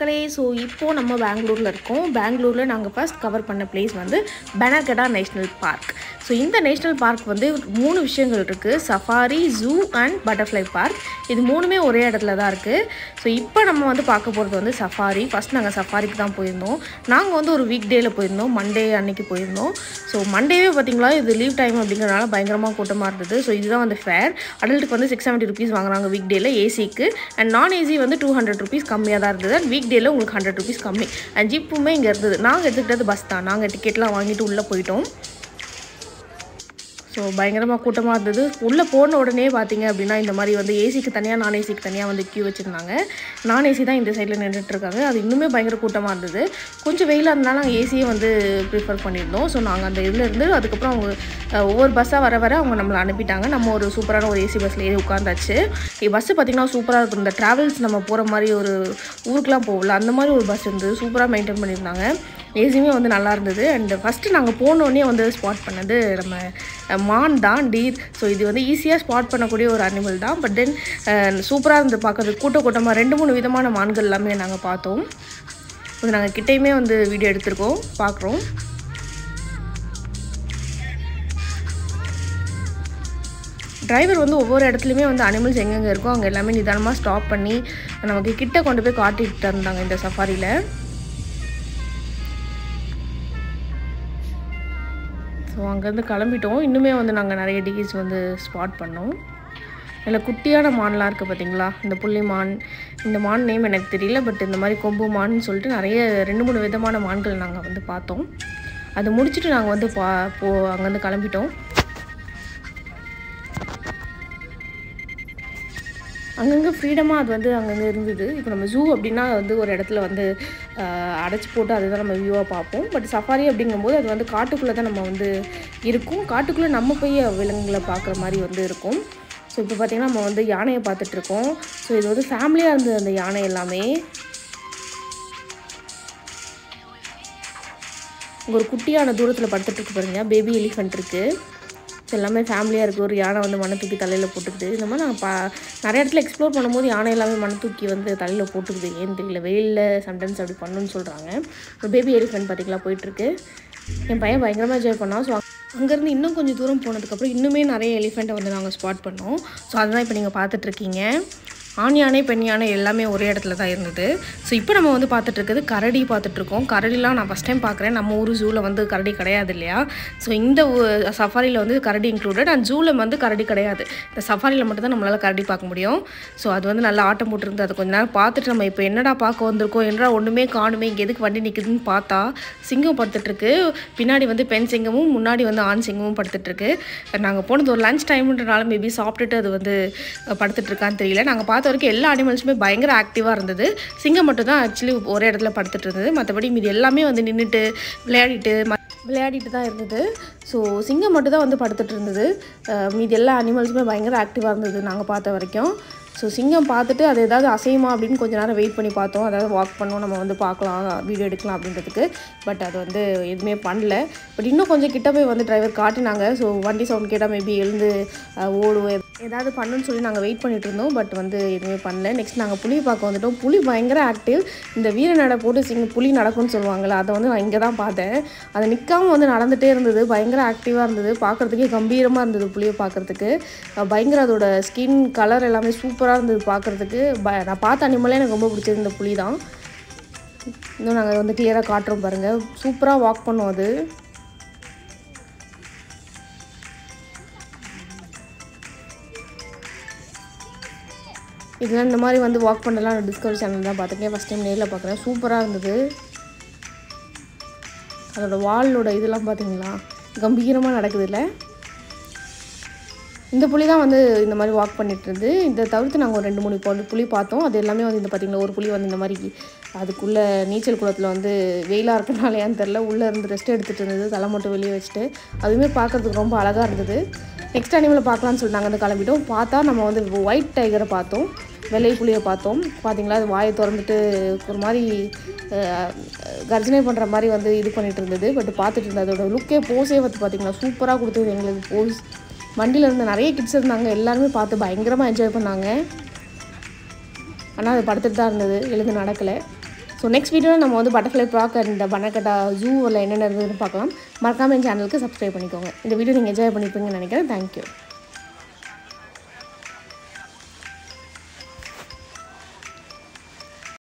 மக்களே ஸோ இப்போது நம்ம பெங்களூரில் இருக்கோம் பெங்களூரில் நாங்கள் ஃபர்ஸ்ட் கவர் பண்ண பிளேஸ் வந்து பெனகடா நேஷ்னல் பார்க் ஸோ இந்த நேஷ்னல் பார்க் வந்து மூணு விஷயங்கள் இருக்குது safari zoo and butterfly park இது மூணுமே ஒரே இடத்துல தான் இருக்குது ஸோ இப்போ நம்ம வந்து பார்க்க போகிறது வந்து சஃபாரி ஃபஸ்ட் நாங்கள் சஃபாரிக்கு தான் போயிருந்தோம் நாங்கள் வந்து ஒரு வீக் டேயில் போயிருந்தோம் மண்டே அன்னைக்கு போயிருந்தோம் ஸோ மண்டேவே பார்த்தீங்களா இது லீவ் டைம் அப்படிங்கிறனால பயங்கரமாக கூட்டமாக இருந்தது ஸோ இதுதான் வந்து ஃபேர் அடல்ட்டுக்கு வந்து சிக்ஸ் செவன்ட்டி ருபீஸ் வாங்குறாங்க வீக் டேயில் ஏசிக்கு அண்ட் நான் ஏசி வந்து டூ ஹண்ட்ரட் ருபீஸ் கம்மியாக தான் இருந்தது அண்ட் வீக் டேயில் உங்களுக்கு ஹண்ட்ரட் ருபீஸ் கம்மி அண்ட் ஜிப்புமே இங்கே இருந்தது நாங்கள் எடுத்துக்கிட்டது பஸ் தான் நாங்கள் டிக்கெட்லாம் வாங்கிட்டு உள்ளே போயிட்டோம் ஸோ பயங்கரமாக கூட்டமாக இருந்தது உள்ளே போன உடனே பார்த்தீங்க அப்படின்னா இந்த மாதிரி வந்து ஏசிக்கு தனியாக நான் ஏசிக்கு தனியாக வந்து க்யூ வச்சுருந்தாங்க நான் ஏசி தான் இந்த சைடில் நின்றுட்டு இருக்காங்க அது இன்னுமே பயங்கர கூட்டமாக இருந்தது கொஞ்சம் வெயிலாக இருந்தாலும் நாங்கள் ஏசியே வந்து ப்ரிஃபர் பண்ணியிருந்தோம் ஸோ நாங்கள் அந்த இதில் இருந்து அதுக்கப்புறம் அவங்க அஹ், ஒவ்வொரு பஸ்ஸாக வர வர அவங்க நம்மளை அனுப்பிட்டாங்க நம்ம ஒரு சூப்பரான ஒரு ஏசி பஸ்ஸில் ஏறி உட்காந்தாச்சு பஸ்ஸு பார்த்திங்கன்னா சூப்பராக இருக்கும் இந்த ட்ராவல்ஸ் நம்ம போகிற மாதிரி ஒரு ஊருக்குலாம் போகல அந்த மாதிரி ஒரு பஸ் இருந்தது சூப்பராக மெயின்டைன் பண்ணியிருந்தாங்க ஏசியுமே வந்து நல்லா இருந்தது அண்ட் ஃபஸ்ட்டு நாங்கள் போனோடனே வந்து ஸ்பாட் பண்ணது நம்ம அஹ், மான் தான் டீர் ஸோ இது வந்து ஈஸியாக ஸ்பாட் பண்ணக்கூடிய ஒரு அனிமல் தான் பட் தென் சூப்பராக இருந்து பார்க்கறது கூட்ட கூட்டமாக ரெண்டு மூணு விதமான மான்கள் எல்லாமே நாங்கள் பார்த்தோம் இது நாங்கள் கிட்டேயுமே வந்து வீடியோ எடுத்திருக்கோம் பார்க்குறோம் டிரைவர் வந்து ஒவ்வொரு இடத்துலையுமே வந்து அனிமல்ஸ் எங்கெங்கே இருக்கோ அங்கே எல்லாமே நிதானமாக ஸ்டாப் பண்ணி நமக்கு கிட்ட கொண்டு போய் காட்டிட்டு இருந்தாங்க இந்த சஃபாரியில் ஸோ அங்கேருந்து கிளம்பிட்டோம் இன்னுமே வந்து நாங்கள் நிறைய டிகிஸ் வந்து ஸ்பாட் பண்ணோம் இதில் குட்டியான மான்லாம் இருக்குது பார்த்தீங்களா இந்த புள்ளி மான் இந்த மான் நேம் எனக்கு தெரியல பட் இந்த மாதிரி கொம்பு மான்னு சொல்லிட்டு நிறைய ரெண்டு மூணு விதமான மான்கள் நாங்கள் வந்து பார்த்தோம் அது முடிச்சுட்டு நாங்கள் வந்து பா போ அங்கேருந்து கிளம்பிட்டோம் அங்கங்கே ஃப்ரீடமாக அது வந்து அங்கங்கே இருந்தது இப்போ நம்ம ஜூ அப்படின்னா வந்து ஒரு இடத்துல வந்து ஆஹ், அடைச்சி போட்டு அதுதான் நம்ம வியூவாக பார்ப்போம் பட் சஃபாரி அப்படிங்கும்போது அது வந்து காட்டுக்குள்ளே தான் நம்ம வந்து இருக்கும் காட்டுக்குள்ளே நம்ம போய் விலங்குகளை பார்க்குற மாதிரி வந்து இருக்கும் ஸோ இப்போ பார்த்திங்கன்னா நம்ம வந்து யானையை பார்த்துட்ருக்கோம் ஸோ இது வந்து ஃபேமிலியாக இருந்தது அந்த யானை எல்லாமே இங்கே ஒரு குட்டியான தூரத்தில் படுத்துட்டு இருக்கு பாருங்க பேபி எலிஃபெண்ட் இருக்குது இது எல்லாமே ஃபேமிலியாக இருக்குது ஒரு யானை வந்து மண்ணை தூக்கி தலையில் போட்டுக்குது இந்த மாதிரி நாங்கள் பா நிறைய இடத்துல எக்ஸ்ப்ளோர் பண்ணும்போது யானை எல்லாமே மண்ணை தூக்கி வந்து தலையில் போட்டுக்குது ஏன்னு தெரியல வெயிலில் சம்டைம்ஸ் அப்படி பண்ணுன்னு சொல்கிறாங்க ஒரு பேபி எலிஃபெண்ட் பார்த்திங்களா போயிட்டுருக்கு என் பையன் பயங்கரமாக என்ஜாய் பண்ணான் ஸோ அங்கேருந்து இன்னும் கொஞ்சம் தூரம் போனதுக்கப்புறம் இன்னுமே நிறைய எலிஃபெண்ட்டை வந்து நாங்கள் ஸ்பாட் பண்ணோம் ஸோ அதுதான் இப்போ நீங்கள் பார்த்துட்ருக்கீங்க ஆண் யானை பெண் யானை எல்லாமே ஒரே இடத்துல தான் இருந்தது ஸோ இப்போ நம்ம வந்து பார்த்துட்டு இருக்குது கரடி பார்த்துட்ருக்கோம் கரடிலாம் நான் ஃபஸ்ட் டைம் பார்க்குறேன் நம்ம ஊர் ஜூவில் வந்து கரடி கிடையாது இல்லையா ஸோ இந்த சஃபாரியில் வந்து கரடி இன்க்ளூடட் அண்ட் ஜூவில் வந்து கரடி கிடையாது இந்த சஃபாரியில் மட்டும் தான் நம்மளால் கரடி பார்க்க முடியும் ஸோ அது வந்து நல்லா ஆட்டம் போட்டுருந்து அதை கொஞ்ச நேரம் பார்த்துட்டு நம்ம இப்போ என்னடா பார்க்க வந்திருக்கோம் என்னடா ஒன்றுமே காணுமே இங்கே எதுக்கு வண்டி நிற்குதுன்னு பார்த்தா சிங்கம் படுத்துட்ருக்கு பின்னாடி வந்து பெண் சிங்கமும் முன்னாடி வந்து ஆண் சிங்கமும் படுத்துட்ருக்கு நாங்கள் போனது ஒரு லஞ்ச் டைம்ன்றனால மேபி சாப்பிட்டுட்டு அது வந்து அஹ், படுத்துட்டு இருக்கான்னு தெரியல நாங்கள் பார்த்த வரைக்கும் எல்லா அனிமல்ஸுமே பயங்கர ஆக்டிவாக இருந்தது சிங்கம் மட்டும் தான் ஆக்சுவலி ஒரே இடத்துல படுத்துட்டு இருந்தது மற்றபடி மீதி எல்லாமே வந்து நின்றுட்டு விளையாடிட்டு ம- விளையாடிட்டு தான் இருந்தது ஸோ சிங்கம் மட்டும் தான் வந்து படுத்துட்டு இருந்தது அஹ், மீதி எல்லா அனிமல்ஸுமே பயங்கர ஆக்டிவாக இருந்தது நாங்கள் பார்த்த வரைக்கும் ஸோ சிங்கம் பார்த்துட்டு அது ஏதாவது அசையுமா அப்படின்னு கொஞ்ச நேரம் வெயிட் பண்ணி பார்த்தோம் அதாவது வாக் பண்ணோம் நம்ம வந்து பார்க்கலாம் வீடியோ எடுக்கலாம் அப்படின்றதுக்கு பட் அது வந்து எதுவுமே பண்ணல பட் இன்னும் கொஞ்சம் கிட்ட போய் வந்து டிரைவர் காட்டினாங்க ஸோ வண்டி சவுண்ட் கேட்டால் மேபி எழுந்து அஹ், ஓடும் ஏதாவது பண்ணுன்னு சொல்லி நாங்கள் வெயிட் பண்ணிட்டு இருந்தோம் பட் வந்து எதுவுமே பண்ணல நெக்ஸ்ட் நாங்கள் புலியை பார்க்க வந்துட்டோம் புலி பயங்கர ஆக்டிவ் இந்த வீர நடை போட்டு சிங்க புலி நடக்கும்னு சொல்லுவாங்கள்ல அதை வந்து நான் இங்கே தான் பார்த்தேன் அது நிற்காம வந்து நடந்துகிட்டே இருந்தது பயங்கர ஆக்டிவாக இருந்தது பார்க்குறதுக்கே கம்பீரமாக இருந்தது புலியை பார்க்குறதுக்கு பயங்கர அதோட ஸ்கின் கலர் எல்லாமே சூப்பராக இருந்தது பார்க்குறதுக்கு ப நான் பார்த்த அனிமலே எனக்கு ரொம்ப பிடிச்சது இந்த புலி தான் இன்னும் நாங்கள் வந்து கிளியராக காட்டுறோம் பாருங்கள் சூப்பராக வாக் பண்ணோம் அது இதெல்லாம் இந்த மாதிரி வந்து வாக் பண்ணலாம் நான் டிஸ்கவரி சேனல் தான் பார்த்துருக்கேன் ஃபஸ்ட் டைம் நேரில் பார்க்குறேன் சூப்பராக இருந்தது அதோட வாலோட இதெல்லாம் பார்த்தீங்களா கம்பீரமாக நடக்குது இல்லை இந்த புலி தான் வந்து இந்த மாதிரி வாக் பண்ணிட்டு இருந்து இதை தவிர்த்து நாங்கள் ஒரு ரெண்டு மூணு புலி புலி பார்த்தோம் அது எல்லாமே வந்து இந்த பார்த்தீங்களா ஒரு புலி வந்து இந்த மாதிரி அதுக்குள்ளே நீச்சல் குளத்தில் வந்து வெயிலாக இருக்கனாலையான்னு தெரில உள்ளே இருந்து ரெஸ்ட் எடுத்துகிட்டு இருந்தது தலை மட்டும் வெளியே வச்சுட்டு அதுவுமே பார்க்குறதுக்கு ரொம்ப அழகாக இருந்தது நெக்ஸ்ட் அனிமலை பார்க்கலான்னு சொல்லி நாங்கள் வந்து கிளம்பிட்டோம் பார்த்தா நம்ம வந்து ஒயிட் டைகரை பார்த்தோம் வெள்ளை புலியை பார்த்தோம் பார்த்தீங்களா அது வாயை திறந்துட்டு ஒரு மாதிரி அஹ், கர்ஜனை பண்ணுற மாதிரி வந்து இது பண்ணிட்டு இருந்தது பட் பார்த்துட்டு இருந்தது அதோட லுக்கே போஸே வந்து பார்த்தீங்களா சூப்பராக கொடுத்தது எங்களுக்கு போஸ் வண்டியில் இருந்த நிறைய கிட்ஸ் இருந்தாங்க எல்லாருமே பார்த்து பயங்கரமாக என்ஜாய் பண்ணாங்க ஆனால் அது படுத்துட்டு தான் இருந்தது எழுந்து நடக்கலை ஸோ ஸோ நெக்ஸ்ட் வீடியோவில் நம்ம வந்து பட்டர்ஃப்ளை பார்க்க இந்த பனக்கட்டா ஜூவில் என்னென்ன இருந்ததுன்னு பார்க்கலாம் மறக்காமல் என் சேனலுக்கு சப்ஸ்கிரைப் பண்ணிக்கோங்க இந்த வீடியோ நீங்கள் என்ஜாய் பண்ணிப்பீங்கன்னு நினைக்கிறேன் தேங்க்யூ